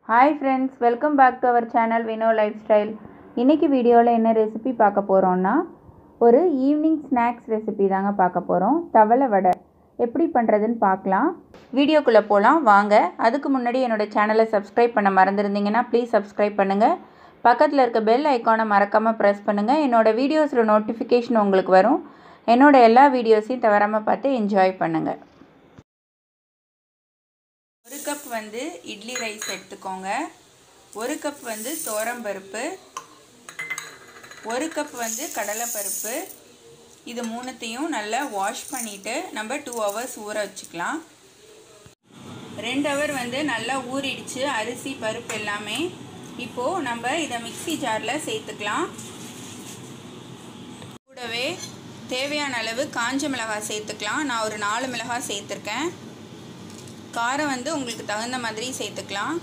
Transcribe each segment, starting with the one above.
hi friends welcome back to our channel Vino lifestyle இன்றைக்கி வீடியோவில் என்ன ரெசிபி பார்க்க போகிறோன்னா ஒரு ஈவினிங் ஸ்நாக்ஸ் ரெசிபி தாங்க பார்க்க போகிறோம் தவளை வடை எப்படி பண்ணுறதுன்னு பார்க்கலாம் வீடியோக்குள்ளே போகலாம் வாங்க அதுக்கு முன்னாடி என்னோடய சேனலை சப்ஸ்கிரைப் பண்ண மறந்துருந்தீங்கன்னா ப்ளீஸ் சப்ஸ்கிரைப் பண்ணுங்கள் பக்கத்தில் இருக்க பெல் ஐக்கானை மறக்காமல் ப்ரெஸ் பண்ணுங்கள் என்னோடய வீடியோஸில் நோட்டிஃபிகேஷன் உங்களுக்கு வரும் என்னோடய எல்லா வீடியோஸையும் தவறாமல் பார்த்து என்ஜாய் பண்ணுங்கள் ஒரு கப் வந்து இட்லி ரைஸ் எடுத்துக்கோங்க ஒரு கப் வந்து பருப்பு ஒரு கப் வந்து கடலைப்பருப்பு இது மூணுத்தையும் நல்லா வாஷ் பண்ணிவிட்டு நம்ம டூ ஹவர்ஸ் ஊற வச்சுக்கலாம் ரெண்டு ஹவர் வந்து நல்லா ஊறிடுச்சு அரிசி பருப்பு எல்லாமே இப்போது நம்ம இதை மிக்சி ஜாரில் சேர்த்துக்கலாம் கூடவே தேவையான அளவு காஞ்ச மிளகாய் சேர்த்துக்கலாம் நான் ஒரு நாலு மிளகாய் சேர்த்துருக்கேன் காரம் வந்து உங்களுக்கு தகுந்த மாதிரி சேர்த்துக்கலாம்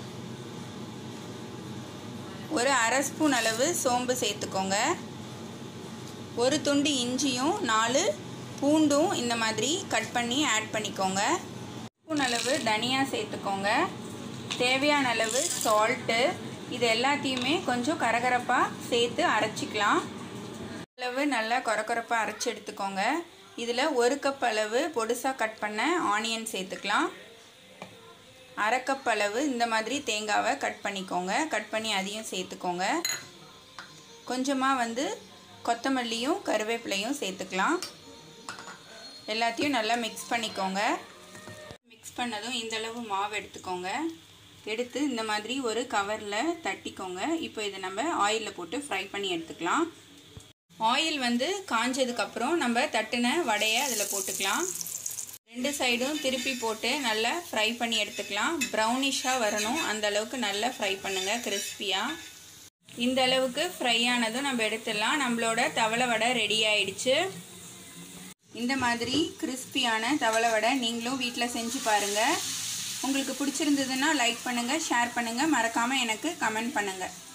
ஒரு அரை ஸ்பூன் அளவு சோம்பு சேர்த்துக்கோங்க ஒரு துண்டு இஞ்சியும் நாலு பூண்டும் இந்த மாதிரி கட் பண்ணி ஆட் பண்ணிக்கோங்க ஸ்பூன் அளவு தனியா சேர்த்துக்கோங்க தேவையான அளவு சால்ட்டு இது எல்லாத்தையுமே கொஞ்சம் கரகரப்பாக சேர்த்து அரைச்சிக்கலாம் அளவு நல்லா கொரகொரப்பாக அரைச்சி எடுத்துக்கோங்க இதில் ஒரு கப் அளவு பொடுசாக கட் பண்ண ஆனியன் சேர்த்துக்கலாம் அரை கப் அளவு இந்த மாதிரி தேங்காவை கட் பண்ணிக்கோங்க கட் பண்ணி அதையும் சேர்த்துக்கோங்க கொஞ்சமாக வந்து கொத்தமல்லியும் கருவேப்பிலையும் சேர்த்துக்கலாம் எல்லாத்தையும் நல்லா மிக்ஸ் பண்ணிக்கோங்க மிக்ஸ் பண்ணதும் இந்தளவு மாவு எடுத்துக்கோங்க எடுத்து இந்த மாதிரி ஒரு கவரில் தட்டிக்கோங்க இப்போ இதை நம்ம ஆயிலில் போட்டு ஃப்ரை பண்ணி எடுத்துக்கலாம் ஆயில் வந்து காஞ்சதுக்கப்புறம் நம்ம தட்டின வடையை அதில் போட்டுக்கலாம் ரெண்டு சைடும் திருப்பி போட்டு நல்லா ஃப்ரை பண்ணி எடுத்துக்கலாம் ப்ரௌனிஷாக வரணும் அந்த அளவுக்கு நல்லா ஃப்ரை பண்ணுங்கள் கிறிஸ்பியாக இந்த அளவுக்கு ஃப்ரை ஆனதும் நம்ம எடுத்துடலாம் நம்மளோட தவளை வடை ரெடி ஆயிடுச்சு இந்த மாதிரி கிறிஸ்பியான தவளை வடை நீங்களும் வீட்டில் செஞ்சு பாருங்கள் உங்களுக்கு பிடிச்சிருந்ததுன்னா லைக் பண்ணுங்கள் ஷேர் பண்ணுங்கள் மறக்காமல் எனக்கு கமெண்ட் பண்ணுங்கள்